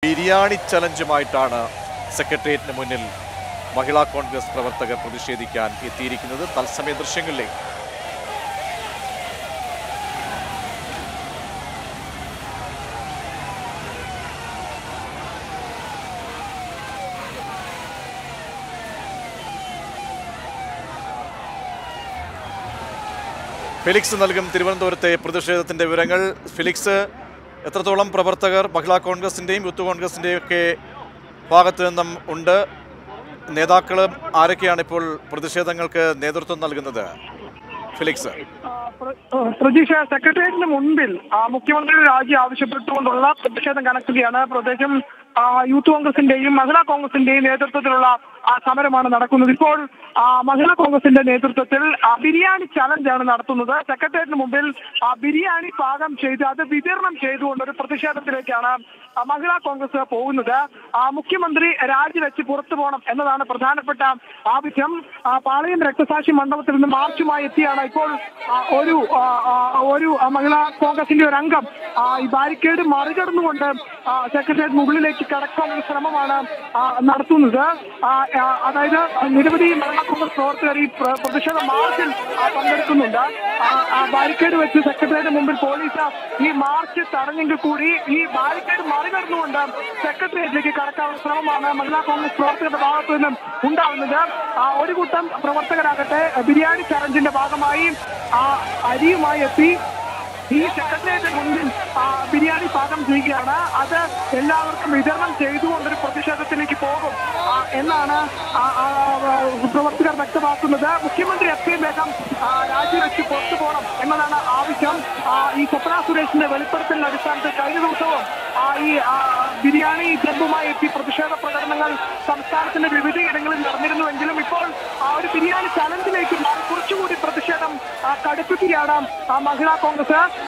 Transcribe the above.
ബിരിയാണി ചലഞ്ചുമായിട്ടാണ് സെക്രട്ടേറിയറ്റിന് മുന്നിൽ മഹിളാ കോൺഗ്രസ് പ്രവർത്തകർ പ്രതിഷേധിക്കാൻ എത്തിയിരിക്കുന്നത് തത്സമയ ദൃശ്യങ്ങളിലേക്ക് ഫിലിക്സ് നൽകും തിരുവനന്തപുരത്തെ പ്രതിഷേധത്തിന്റെ വിവരങ്ങൾ ഫിലിക്സ് എത്രത്തോളം പ്രവർത്തകർ മഹിളാ കോൺഗ്രസിന്റെയും യൂത്ത് കോൺഗ്രസിന്റെയും ഒക്കെ ഭാഗത്തു നിന്നും ഉണ്ട് നേതാക്കളും ആരൊക്കെയാണ് ഇപ്പോൾ പ്രതിഷേധങ്ങൾക്ക് നേതൃത്വം നൽകുന്നത് ഫിലിക്സ് ആ, പ്ര- ആ, പ്രതീക്ഷ സെക്രട്ടേറിയറ്റിന് മുൻപിൽ ആ, മുഖ്യമന്ത്രിയുടെ രാജി ആവശ്യപ്പെട്ടുകൊണ്ടുള്ള പ്രതിഷേധം കണക്കുകയാണ് പ്രത്യേകിച്ചും ആ, യൂത്ത് കോൺഗ്രസിന്റെയും മഹിളാ കോൺഗ്രസിന്റെയും നേതൃത്വത്തിലുള്ള ആ സമരമാണ് നടക്കുന്നത് ഇപ്പോൾ ആ, മഹിളാ കോൺഗ്രസിന്റെ നേതൃത്വത്തിൽ ആ, ബിരിയാണി ചലഞ്ചാണ് നടത്തുന്നത് സെക്രട്ടേറിയറ്റിന് മുമ്പിൽ ആ, ബിരിയാണി പാകം ചെയ്ത് അത് വിതരണം ചെയ്തുകൊണ്ട് ഒരു പ്രതിഷേധത്തിലേക്കാണ് ആ, മഹിളാ കോൺഗ്രസ് പോകുന്നത് ആ, മുഖ്യമന്ത്രി രാജിവെച്ച് പുറത്തു പോകണം എന്നതാണ് പ്രധാനപ്പെട്ട ആവശ്യം ആ, പാളയം രക്തസാക്ഷി മണ്ഡപത്തിൽ നിന്ന് മാർച്ചുമായി എത്തിയാണ് ഇപ്പോൾ ആ, ഒരു ആ, ആ, ഒരു ആ, മഹിളാ കോൺഗ്രസിന്റെ ഒരു അംഗം ആ, ഈ ബാരിക്കേഡ് മറികടന്നുകൊണ്ട് ആ, സെക്രട്ടേറിയറ്റ് മുകളിലേക്ക് കടക്കാനുള്ള ശ്രമമാണ് ആ, നടത്തുന്നത് ആ, ആ, അതായത് നിരവധി മഹിളാ കോൺഗ്രസ് പ്രവർത്തകർ ഈ പ്ര- പ്രതിഷേധ മാർച്ചിൽ ആ, പങ്കെടുക്കുന്നുണ്ട് ആ, ആ ബാരിക്കേഡ് വെച്ച് സെക്രട്ടേറിയറ്റ് മുമ്പിൽ പോലീസ് ഈ മാർച്ച് തടഞ്ഞെങ്കിൽ കൂടി ഈ ബാരിക്കേഡ് മറികടന്നുകൊണ്ട് സെക്രട്ടേറിയറ്റിലേക്ക് കടക്കാനുള്ള ശ്രമമാണ് മഹിളാ കോൺഗ്രസ് പ്രവർത്തകരുടെ ഭാഗത്തു നിന്നും ഉണ്ടാവുന്നത് ആ, ഒരു കൂട്ടം പ്രവർത്തകരാകട്ടെ ബിരിയാണി ചലഞ്ചിന്റെ ഭാഗമായി ആ അരിയുമായി എത്തി ഈ സെക്രട്ടേറിയറ്റ് മുന്നിൽ ആ, ബിരിയാണി പാകം ചെയ്യുകയാണ് അത് എല്ലാവർക്കും വിതരണം ചെയ്തുകൊണ്ടൊരു പ്രതിഷേധത്തിലേക്ക് പോകും ആ, എന്നാണ് ആ, ആ, ആ, പ്രവർത്തകർ വ്യക്തമാക്കുന്നത് മുഖ്യമന്ത്രി എത്രയും വേഗം ആ, രാജിവെച്ച് പുറത്തു പോകണം എന്നതാണ് ആവശ്യം ആ, ഈ സ്വപ്ന സുരേഷിന്റെ വെളിപ്പെടുത്തലിന്റെ അടിസ്ഥാനത്തിൽ കഴിഞ്ഞ ദിവസവും ആ, ഈ ആ, ബിരിയാണി ക്ലബുമായി എത്തി പ്രതിഷേധ പ്രകടനങ്ങൾ സംസ്ഥാനത്തിന്റെ വിവിധ ഇടങ്ങളിൽ നടന്നിരുന്നുവെങ്കിലും ഇപ്പോൾ ആ ഒരു ബിരിയാണി ചലഞ്ചിലേക്ക് മാറി കുറച്ചുകൂടി പ്രതിഷേധം ആ, കടുപ്പിക്കുകയാണ് ആ, മഹിളാ കോൺഗ്രസ്